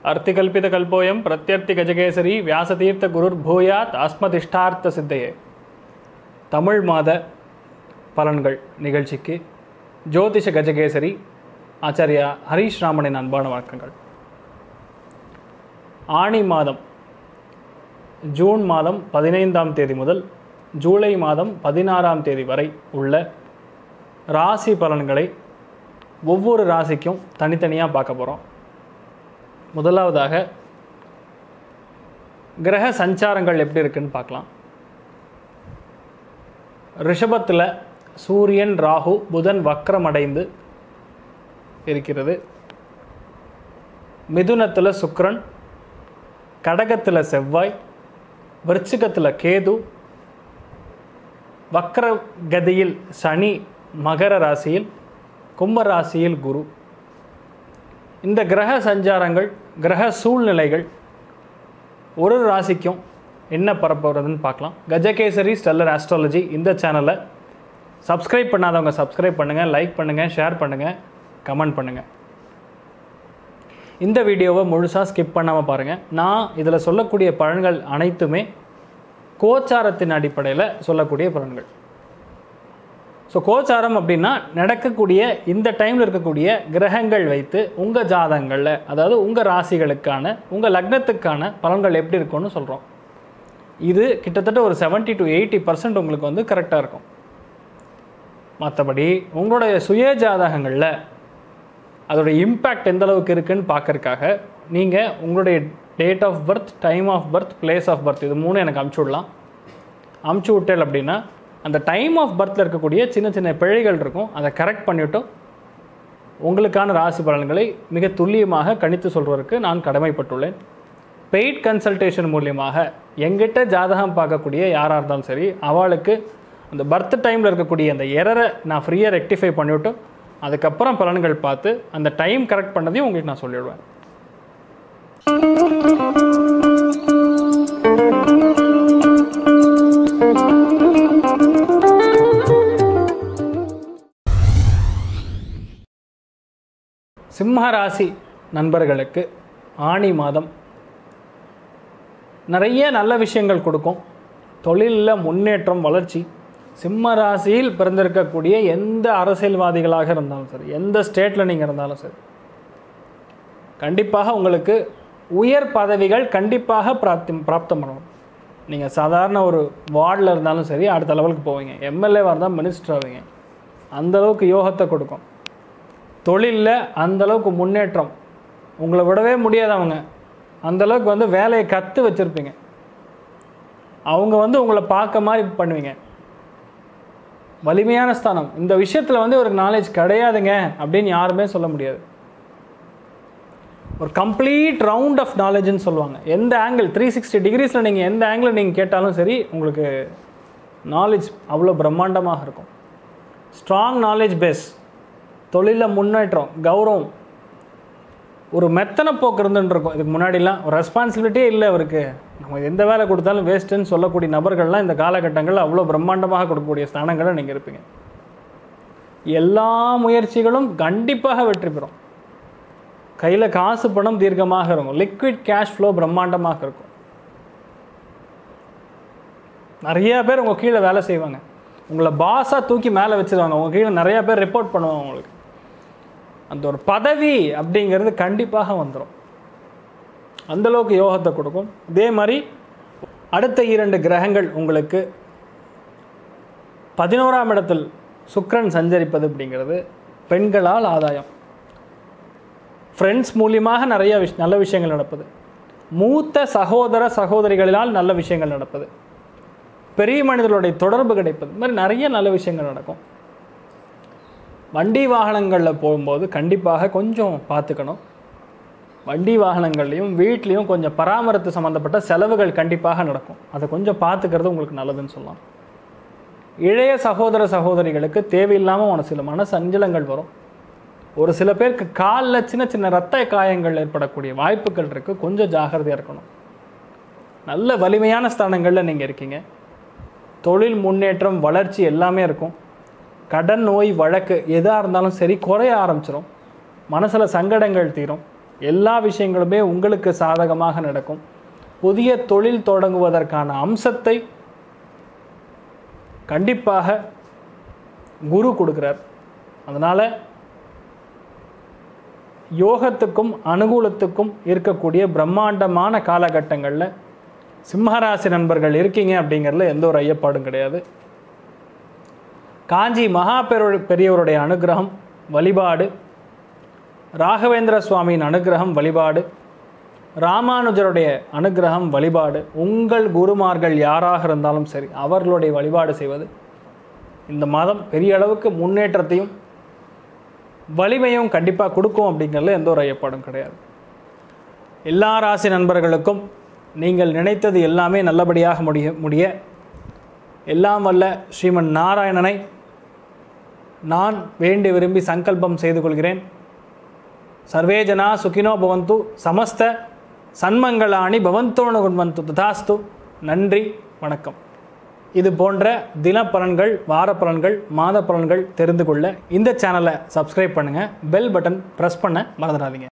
அர்த்திகல்பிதகல்போயம் பிரத்யர்த்தி கஜகேசரி வியாசதீர்த்த குருர் பூயாத் அஸ்மதிஷ்டார்த்த சித்தையே தமிழ் மாத பலன்கள் நிகழ்ச்சிக்கு ஜோதிஷ கஜகேசரி ஆச்சாரியா ஹரீஷ் ராமனின் அன்பான வணக்கங்கள் ஆணி மாதம் ஜூன் மாதம் பதினைந்தாம் தேதி முதல் ஜூலை மாதம் பதினாறாம் தேதி வரை உள்ள ராசி பலன்களை ஒவ்வொரு ராசிக்கும் தனித்தனியாக பார்க்க போகிறோம் முதலாவதாக கிரக சஞ்சாரங்கள் எப்படி இருக்குன்னு பார்க்கலாம் ரிஷபத்தில் சூரியன் ராகு புதன் வக்ரமடைந்து இருக்கிறது மிதுனத்தில் சுக்கிரன் கடகத்தில் செவ்வாய் விருச்சிகத்தில் கேது வக்ர கதியில் சனி மகர ராசியில் கும்ப ராசியில் குரு இந்த கிரக சஞ்சாரங்கள் கிரக சூழ்நிலைகள் ஒரு ராசிக்கும் என்ன பரப்புறதுன்னு பார்க்கலாம் கஜகேசரி ஸ்டெல்லர் ஆஸ்ட்ராலஜி இந்த சேனலை சப்ஸ்கிரைப் பண்ணாதவங்க சப்ஸ்கிரைப் பண்ணுங்கள் லைக் பண்ணுங்கள் ஷேர் பண்ணுங்கள் கமெண்ட் பண்ணுங்கள் இந்த வீடியோவை முழுசாக ஸ்கிப் பண்ணாமல் பாருங்கள் நான் இதில் சொல்லக்கூடிய பலன்கள் அனைத்துமே கோச்சாரத்தின் அடிப்படையில் சொல்லக்கூடிய பலன்கள் ஸோ கோச்சாரம் அப்படின்னா நடக்கக்கூடிய இந்த டைமில் இருக்கக்கூடிய கிரகங்கள் வைத்து உங்கள் ஜாதகங்களில் அதாவது உங்கள் ராசிகளுக்கான உங்கள் லக்னத்துக்கான பலன்கள் எப்படி இருக்கும்னு சொல்கிறோம் இது கிட்டத்தட்ட ஒரு 70 டு எயிட்டி பர்சன்ட் உங்களுக்கு வந்து கரெக்டாக இருக்கும் மற்றபடி உங்களுடைய சுய ஜாதகங்களில் அதோட இம்பேக்ட் எந்த அளவுக்கு இருக்குன்னு பார்க்கறக்காக நீங்கள் உங்களுடைய date of birth time of birth place of birth இது மூணு எனக்கு அமுச்சு விடலாம் அமுச்சு விட்டேல் அப்படின்னா அந்த டைம் ஆஃப் பர்த்தில் இருக்கக்கூடிய சின்ன சின்ன பிழைகள் இருக்கும் அதை கரெக்ட் பண்ணிவிட்டு உங்களுக்கான ராசி பலன்களை மிக துல்லியமாக கணித்து சொல்வதற்கு நான் கடமைப்பட்டுள்ளேன் பெய்ட் கன்சல்டேஷன் மூலியமாக எங்கிட்ட ஜாதகம் பார்க்கக்கூடிய யாராக இருந்தாலும் சரி அவளுக்கு அந்த பர்த் டைமில் இருக்கக்கூடிய அந்த எரரை நான் ஃப்ரீயாக ரெக்டிஃபை பண்ணிவிட்டு அதுக்கப்புறம் பலன்கள் பார்த்து அந்த டைம் கரெக்ட் பண்ணதையும் உங்களுக்கு நான் சொல்லிவிடுவேன் சிம்ம ராசி நண்பர்களுக்கு ஆணி மாதம் நிறைய நல்ல விஷயங்கள் கொடுக்கும் தொழிலில் முன்னேற்றம் வளர்ச்சி சிம்ம ராசியில் பிறந்திருக்கக்கூடிய எந்த அரசியல்வாதிகளாக இருந்தாலும் சரி எந்த ஸ்டேட்டில் நீங்கள் இருந்தாலும் சரி கண்டிப்பாக உங்களுக்கு உயர் பதவிகள் கண்டிப்பாக பிராப்தி பிராப்தம் பண்ணணும் நீங்கள் சாதாரண ஒரு வார்டில் இருந்தாலும் சரி அடுத்த லெவலுக்கு போவீங்க எம்எல்ஏவாக இருந்தால் மினிஸ்டர் ஆவீங்க அந்த அளவுக்கு யோகத்தை கொடுக்கும் தொழிலில் அந்த அளவுக்கு முன்னேற்றம் உங்களை விடவே முடியாது அவங்க அந்த அளவுக்கு வந்து வேலையை கற்று வச்சுருப்பீங்க அவங்க வந்து உங்களை பார்க்க மாதிரி பண்ணுவீங்க வலிமையான ஸ்தானம் இந்த விஷயத்தில் வந்து ஒரு நாலேஜ் கிடையாதுங்க அப்படின்னு யாருமே சொல்ல முடியாது ஒரு கம்ப்ளீட் ரவுண்ட் ஆஃப் நாலேஜ்னு சொல்லுவாங்க எந்த ஆங்கிள் த்ரீ சிக்ஸ்டி டிகிரிஸில் நீங்கள் எந்த ஆங்கிளில் நீங்கள் கேட்டாலும் சரி உங்களுக்கு நாலேஜ் அவ்வளோ பிரம்மாண்டமாக இருக்கும் ஸ்ட்ராங் நாலேஜ் பேஸ் தொழிலில் முன்னேற்றம் கௌரவம் ஒரு மெத்தனை போக்கு இருந்துட்டு இருக்கும் இதுக்கு முன்னாடிலாம் ஒரு ரெஸ்பான்சிபிலிட்டியே இல்லை அவருக்கு நம்ம எந்த வேலை கொடுத்தாலும் வேஸ்ட்டுன்னு சொல்லக்கூடிய நபர்கள்லாம் இந்த காலகட்டங்களில் அவ்வளோ பிரம்மாண்டமாக கொடுக்கக்கூடிய ஸ்தானங்களில் நீங்கள் இருப்பீங்க எல்லா முயற்சிகளும் கண்டிப்பாக வெற்றி பெறும் கையில் காசு பணம் தீர்க்கமாக இருக்கும் லிக்விட் கேஷ் ஃப்ளோ பிரம்மாண்டமாக இருக்கும் நிறைய பேர் உங்கள் கீழே வேலை செய்வாங்க உங்களை பாஸாக தூக்கி மேலே வச்சுருவாங்க உங்கள் கீழே நிறையா பேர் ரிப்போர்ட் பண்ணுவாங்க உங்களுக்கு அந்த ஒரு பதவி அப்படிங்கிறது கண்டிப்பாக வந்துடும் அந்தளவுக்கு யோகத்தை கொடுக்கும் இதே மாதிரி அடுத்த இரண்டு கிரகங்கள் உங்களுக்கு பதினோராம் இடத்தில் சுக்கிரன் சஞ்சரிப்பது அப்படிங்கிறது பெண்களால் ஆதாயம் ஃப்ரெண்ட்ஸ் மூலியமாக நிறைய விஷ் நல்ல விஷயங்கள் நடப்பது மூத்த சகோதர சகோதரிகளினால் நல்ல விஷயங்கள் நடப்பது பெரிய மனிதர்களுடைய தொடர்பு கிடைப்பது இந்த மாதிரி நிறைய நல்ல விஷயங்கள் நடக்கும் வண்டி வாகனங்களில் போகும்போது கண்டிப்பாக கொஞ்சம் பார்த்துக்கணும் வண்டி வாகனங்கள்லையும் வீட்லேயும் கொஞ்சம் பராமரித்து சம்மந்தப்பட்ட செலவுகள் கண்டிப்பாக நடக்கும் அதை கொஞ்சம் பார்த்துக்கிறது உங்களுக்கு நல்லதுன்னு சொல்லலாம் இளைய சகோதர சகோதரிகளுக்கு தேவையில்லாமல் உனக்கு சில மன சஞ்சலங்கள் வரும் ஒரு சில பேருக்கு காலில் சின்ன சின்ன ரத்த காயங்கள் ஏற்படக்கூடிய வாய்ப்புகள் இருக்குது கொஞ்சம் ஜாகிரதையாக இருக்கணும் நல்ல வலிமையான ஸ்தானங்களில் நீங்கள் இருக்கீங்க தொழில் முன்னேற்றம் வளர்ச்சி எல்லாமே இருக்கும் கடன் நோய் வழக்கு எதாக இருந்தாலும் சரி குறைய ஆரம்பிச்சிடும் மனசில் சங்கடங்கள் தீரும் எல்லா விஷயங்களுமே உங்களுக்கு சாதகமாக நடக்கும் புதிய தொழில் தொடங்குவதற்கான அம்சத்தை கண்டிப்பாக குரு கொடுக்குறார் அதனால் யோகத்துக்கும் அனுகூலத்துக்கும் இருக்கக்கூடிய பிரம்மாண்டமான காலகட்டங்களில் சிம்மராசி நண்பர்கள் இருக்கீங்க அப்படிங்கிறதுல எந்த ஒரு ஐயப்பாடும் கிடையாது காஞ்சி மகா பெரு பெரியவருடைய அனுகிரகம் வழிபாடு ராகவேந்திர சுவாமியின் அனுகிரகம் வழிபாடு ராமானுஜருடைய அனுகிரகம் வழிபாடு உங்கள் குருமார்கள் யாராக இருந்தாலும் சரி அவர்களுடைய வழிபாடு செய்வது இந்த மாதம் பெரிய அளவுக்கு முன்னேற்றத்தையும் வலிமையும் கண்டிப்பாக கொடுக்கும் அப்படிங்கிறதுல எந்த ஒரு ஐயப்பாடும் கிடையாது எல்லா ராசி நண்பர்களுக்கும் நீங்கள் நினைத்தது எல்லாமே நல்லபடியாக முடிய முடிய எல்லாம் வல்ல ஸ்ரீமன் நாராயணனை நான் வேண்டி விரும்பி சங்கல்பம் செய்து கொள்கிறேன் சர்வே ஜனா சுகினோ பவந்து சமஸ்த சன்மங்களாணி பவந்தோனு குண்வந்து ததாஸ்து நன்றி வணக்கம் இது போன்ற தின பலன்கள் வார பலன்கள் மாத பலன்கள் தெரிந்து கொள்ள இந்த சேனலை சப்ஸ்கிரைப் பண்ணுங்கள் பெல் பட்டன் ப்ரெஸ் பண்ண மறந்துடாதீங்க